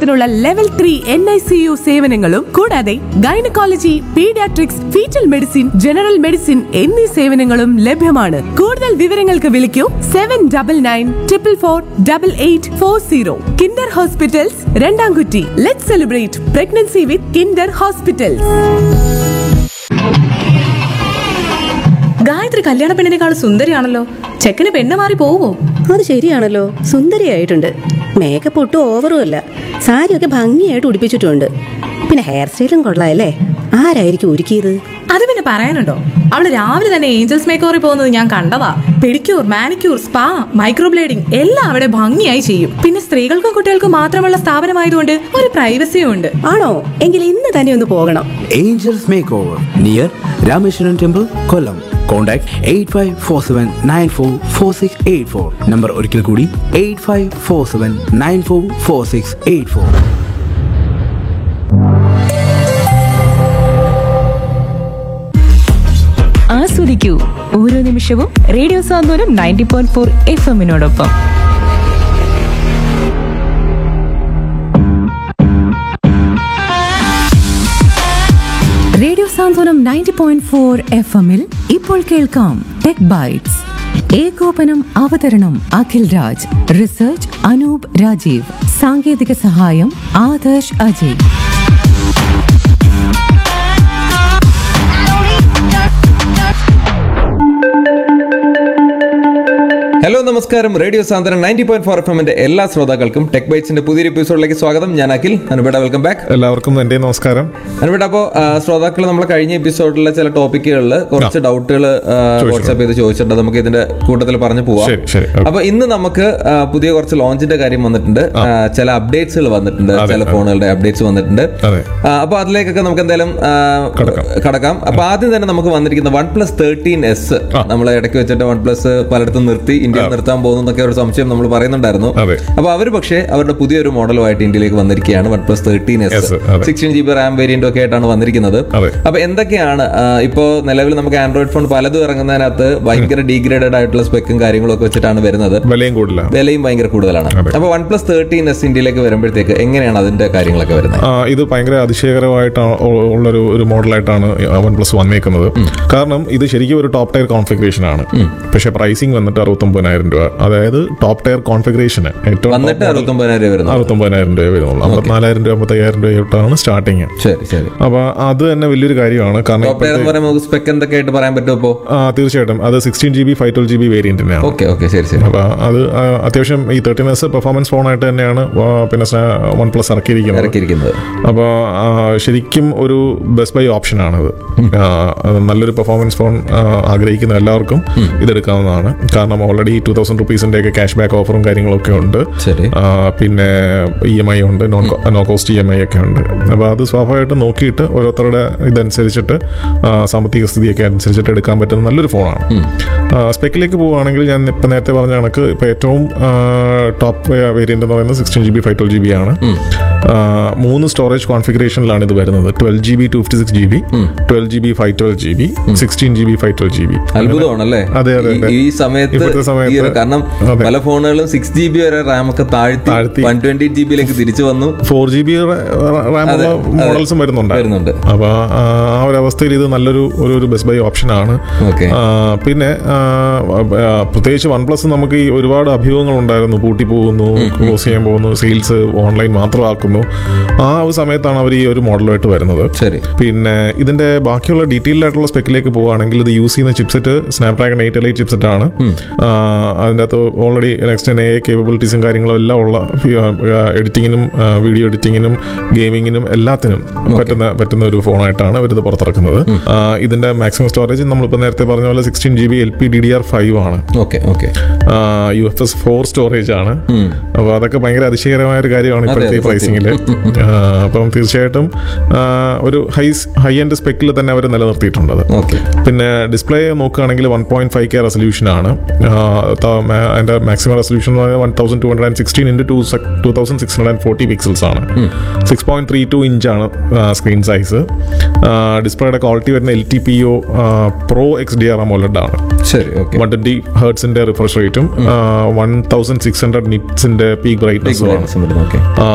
പ്രസവത്തിനുള്ള level three N I C U സേവനങ്ങളും കൂടാതെ gynaecology paediatrics foetal medicine general medicine എന്നീ സേവനങ്ങളും ലഭ്യമാണ് കൂടുതൽ വിവരങ്ങൾക്ക് വിളിക്കൂ seven double nine triple four double eight four zero Kinder hospitals Randamkutty let celebrate pregnancy with Kinder hospitals Gayathri കല്യാണ പെണ്ണിനേക്കാൾ സുന്ദരിയാണല്ലോ ചെക്കന് പെണ്ണ് മാറി പോവോ അത് ശരിയാണല്ലോ സുന്ദരിയായിട്ടുണ്ട് മേക്കപ്പ് ഒട്ടും ഓവറും അല്ല സാരിയൊക്കെ ഭംഗിയായിട്ട് ഉടുപ്പിച്ചിട്ടുണ്ട് പിന്നെ ഹെയർ സ്റ്റൈലും കൊള്ളാമല്ലേ ആരായിരിക്കും ഒരുക്കിയത് അത് പിന്നെ പറയാനുണ്ടോ അവള് രാവിലെ തന്നെ ഏഞ്ചൽസ് മേക്കോറിൽ പോകുന്നത് ഞാൻ കണ്ടതാ പെഡിക്യൂർ മാനിക്യൂർ സ്പാ മൈക്രോബ്ലേഡിംഗ് എല്ലാം അവിടെ ഭംഗിയായി ചെയ്യും പിന്നെ സ്ത്രീകൾക്കും കുട്ടികൾക്കും മാത്രമുള്ള സ്ഥാപനമായതുകൊണ്ട് ഒരു പ്രൈവസിയും ഉണ്ട് ആണോ എങ്കിൽ ഇന്ന് തന്നെ ഒന്ന് പോകണം Angels Makeover near Rameshwaran Temple, Kollam. Contact 8547944684. Number ഒരിക്കൽ കൂടി 8547944684. ആസ്വദിക്കൂ ഓരോ നിമിഷവും radio Santhwanam ninety point four F എമ്മിനോടൊപ്പം radio Santhwanam ninety point four F എമ്മിൽ ഇപ്പോൾ കേൾക്കാം ടെക് ബൈറ്റ്സ് ഏകോപനം അവതരണം അഖിൽ രാജ് റിസർച്ച് അനൂപ് രാജീവ് സാങ്കേതിക സഹായം ആദർശ് അജയ് ഹലോ നമസ്കാരം radio Santhwanam ninety point four F എമ്മിന്റെ എല്ലാ ശ്രോതാക്കൾക്കും ടെക് ബൈറ്റ്സിന്റെ പുതിയൊരു എപ്പിസോഡിലേക്ക് സ്വാഗതം ഞാൻ അഖിൽ അനുപേട വെൽക്കം ബാക്ക് എല്ലാവർക്കും എൻ്റെ നമസ്കാരം അനുപേട അപ്പോൾ ശ്രോതാക്കൾ നമ്മൾ കഴിഞ്ഞ എപ്പിസോഡിലെ ചില ടോപ്പിക്കുകളിൽ കുറച്ച് ഡൗട്ടുകൾ വാട്സ്ആപ്പ് ചെയ്ത് ചോദിച്ചിട്ടുണ്ട് നമുക്ക് ഇതിന്റെ കൂട്ടത്തിൽ പറഞ്ഞു പോവാം ശരി, ശരി. Okay. അപ്പൊ ഇന്ന് നമുക്ക് ആ, പുതിയ കുറച്ച് ലോഞ്ചിന്റെ കാര്യം വന്നിട്ടുണ്ട് ആ, ചില അപ്ഡേറ്റ്സുകൾ വന്നിട്ടുണ്ട് അതെ, ചില അതെ. ഫോണുകളുടെ അപ്ഡേറ്റ്സ് വന്നിട്ടുണ്ട് അതെ. ആ, അപ്പൊ അതിലേക്കൊക്കെ നമുക്ക് എന്തായാലും ആ, കടക്കാം. കടക്കാം അപ്പൊ ആദ്യം തന്നെ നമുക്ക് വന്നിരിക്കുന്ന വൺ പ്ലസ് തേർട്ടീൻ എസ് ആ. നമ്മൾ ഇടയ്ക്ക് വെച്ചിട്ട് വൺ പ്ലസ് പലയിടത്തും നിർത്തി ഇന്ത്യയിൽ നിർത്താൻ പോകുന്നു എന്നൊക്കെ ഒരു സംശയം നമ്മൾ പറയുന്നുണ്ടായിരുന്നു അതെ. അപ്പൊ അവർ പക്ഷേ അവരുടെ പുതിയൊരു മോഡലുമായിട്ട് ഇന്ത്യയിലേക്ക് വന്നിരിക്കുകയാണ് one plus thirteen S Yes, അതെ. Sixteen G B RAM variant ഒക്കെ ആയിട്ടാണ് വന്നിരിക്കുന്നത് അതെ. അപ്പൊ എന്തൊക്കെയാണ് ആ, ഇപ്പോ നിലവിൽ നമുക്ക് ആൻഡ്രോയിഡ് ഫോൺ പലതും ഇറങ്ങുന്നതിനകത്ത് ഭയങ്കര ഡീഗ്രേഡഡ് ആയിട്ടുള്ള സ്പെക്കും കാര്യങ്ങളും ഒക്കെ വെച്ചിട്ടാണ് വരുന്നത് വിലയും കൂടില്ല വിലയും ഭയങ്കര കൂടുതലാണ് അതെ. അപ്പൊ വൺ പ്ലസ് തേർട്ടീൻ എസ് ഇന്ത്യയിലേക്ക് വരുമ്പോഴത്തേക്ക് എങ്ങനെയാണ് അതിന്റെ കാര്യങ്ങളൊക്കെ വരുന്നത് ആ, ഇത് ഭയങ്കര അതിശയകരമായിട്ടാണ് ഉ- ഉള്ളൊരു ഒരു മോഡലായിട്ടാണ് വൺ പ്ലസ് വന്നേക്കുന്നത് കാരണം ഇത് ശരിക്കും ഒരു ടോപ്പ് ടയർ കോൺഫിഗറേഷൻ ആണ് പക്ഷെ പ്രൈസിങ് വന്നിട്ട് അറുപത്തൊമ്പതിനായിരം രൂപ അതായത് ടോപ്പ് ടയർ കോൺഫിഗറേഷന് ഏറ്റവും വന്നിട്ട് അറുപത്തൊമ്പതിനായിരം രൂപ വരുന്നത് അറുപത്തൊമ്പതിനായിരം രൂപ വരുന്നുള്ളൂ അമ്പത്തിനാലായിരം രൂപ അമ്പത്തയ്യായിരം രൂപയായിട്ടാണ് സ്റ്റാർട്ടിങ് ശരി ശരി അപ്പൊ അത് തന്നെ വലിയൊരു കാര്യമാണ് കാരണം ടോപ്പ് ടയർ എന്ന് ഇപ്പോഴത്തെ- പറയുമ്പോൾ നമുക്ക് സ്പെക്ക് എന്തൊക്കെ ആയിട്ട് പറയാൻ പറ്റുമോ ഇപ്പോ ആ, തീർച്ചയായിട്ടും അത് sixteen G B five twelve G B വേരിയന്റിനാണ് ഓക്കെ ഓക്കെ ശരി ശരി അപ്പൊ അത് ആ, അത്യാവശ്യം ഈ തേർട്ടീൻ എസ് പെർഫോമൻസ് ഫോണായിട്ട് തന്നെയാണ് ആ, പിന്നെ വൺ പ്ലസ് ഇറക്കിയിരിക്കുന്നത് ഇറക്കിയിരിക്കുന്നത് അപ്പോൾ ശരിക്കും ഒരു ബെസ്റ്റ് ബൈ ഓപ്ഷനാണിത് ആ, അത് നല്ലൊരു പെർഫോമൻസ് ഫോൺ ആ, ആഗ്രഹിക്കുന്ന എല്ലാവർക്കും ഇതെടുക്കാവുന്നതാണ് കാരണം ഓൾറെഡി ടൂ തൗസൻഡ് റുപ്പീസിൻ്റെ ഒക്കെ ക്യാഷ് ബാക്ക് ഓഫറും കാര്യങ്ങളൊക്കെ ഉണ്ട് ശരി ആ, പിന്നെ ഇ എം ഐ ഉണ്ട് non no cost E M I ഒക്കെ ഉണ്ട് അപ്പോൾ അത് സ്വാഭാവികമായിട്ടും നോക്കിയിട്ട് ഓരോരുത്തരുടെ ഇതനുസരിച്ചിട്ട് ആ, സാമ്പത്തിക സ്ഥിതിയൊക്കെ അനുസരിച്ചിട്ട് എടുക്കാൻ പറ്റുന്ന നല്ലൊരു ഫോണാണ് സ്പെക്കിലേക്ക് പോവുകയാണെങ്കിൽ ഞാൻ ഇപ്പം നേരത്തെ പറഞ്ഞ കണക്ക് ഇപ്പോൾ ഏറ്റവും ടോപ്പ് വേരിയൻ്റ് എന്ന് പറയുന്നത് sixteen G B five twelve G B ആണ് ആ, മൂന്ന് സ്റ്റോറേജ് കോൺഫിഗറേഷനിലാണ് ഇത് വരുന്നത് twelve G B two fifty six G B twelve G B five twelve G B sixteen G B five twelve G B അത്ഭുതമാണല്ലേ അതെ, അതെ, ഈ- അതെ. ഈ സമയത്ത് ഇപ്പോഴത്തെ സമയത്ത് ഈ ഒരു- കാരണം അതെ. പല ഫോണുകളും സിക്സ് ജി ബി വരെ റാം ഒക്കെ താഴ്ത്തി താഴ്ത്തി. വൺ ട്വന്റി ജി ബിയിലേക്ക് തിരിച്ചു വന്നു ഫോർ ജി ബി റാമുള്ള അതെ, മോഡൽസും വരുന്നുണ്ട് വരുന്നുണ്ട്. അപ്പൊ ആ ആ ഒരു അവസ്ഥയിൽ ഇത് നല്ലൊരു ഒരു ഒരു ബെസ്റ്റ് ബൈ ഓപ്ഷനാണ് Okay. ആ, പിന്നെ ആ, ആ, പ്രത്യേകിച്ച് വൺ പ്ലസ് നമുക്ക് ഈ ഒരുപാട് അഭിമുഖങ്ങൾ ഉണ്ടായിരുന്നു പൂട്ടി പോകുന്നു ക്ലോസ് ചെയ്യാൻ പോകുന്നു സെയിൽസ് ഓൺലൈൻ മാത്രമാക്കുന്നു ആ ഒരു സമയത്താണ് അവർ ഈ ഒരു മോഡലുമായിട്ട് വരുന്നത് ശരി പിന്നെ ഇതിന്റെ ബാക്കിയുള്ള ഡീറ്റെയിൽഡ് ആയിട്ടുള്ള സ്പെക്കിലേക്ക് പോവുകയാണെങ്കിൽ ഇത് യൂസ് ചെയ്യുന്ന chipset Snapdragon eight L chipset ആണ് ആ, അതിൻ്റെ അകത്ത് ഓൾറെഡി നെക്സ്റ്റ് എ കേപ്പബിലിറ്റീസും കാര്യങ്ങളും എല്ലാം ഉള്ള എഡിറ്റിങ്ങിനും വീഡിയോ എഡിറ്റിങ്ങിനും ഗെയിമിങ്ങിനും എല്ലാത്തിനും പറ്റുന്ന പറ്റുന്ന ഒരു ഫോണായിട്ടാണ് അവരിത് പുറത്തിറക്കുന്നത് ആ, ഇതിന്റെ മാക്സിമം സ്റ്റോറേജ് നമ്മളിപ്പോൾ നേരത്തെ പറഞ്ഞ പോലെ sixteen G B L P D D R five ആണ് okay okay U F S four storage ആണ് അപ്പോൾ അതൊക്കെ ഭയങ്കര അതിശയകരമായ ഒരു കാര്യമാണ് ഇപ്പോഴത്തെ അതെ, ഈ പ്രൈസിങ്ങിൽ അപ്പം തീർച്ചയായിട്ടും ആ, ഒരു ഹൈ ഹൈ എൻഡ് സ്പെക്കിൽ തന്നെ അവർ നിലനിർത്തിയിട്ടുണ്ട് അത് ഓക്കെ പിന്നെ ഡിസ്പ്ലേ നോക്കുകയാണെങ്കിൽ one point five K resolution ആണ് അതിന്റെ മാക്സിമം റെസൊല്യൂഷൻ എന്ന് പറയുന്നത് one thousand two hundred and sixteen into two two thousand six hundred and forty pixels ആണ് സിക്സ് പോയിന്റ് ത്രീ ടു ഇഞ്ചാണ് സ്ക്രീൻ സൈസ് ഡിസ്പ്ലേയുടെ ക്വാളിറ്റി വരുന്ന L T P O pro X D R AMOLED ആണ് ശരി okay one twenty ഹേർട്സിന്റെ refresh റേറ്റും one thousand six hundred നിറ്റ്സിന്റെ peak ബ്രൈറ്റ്നസ്സും ആണ് ഓക്കെ ആ,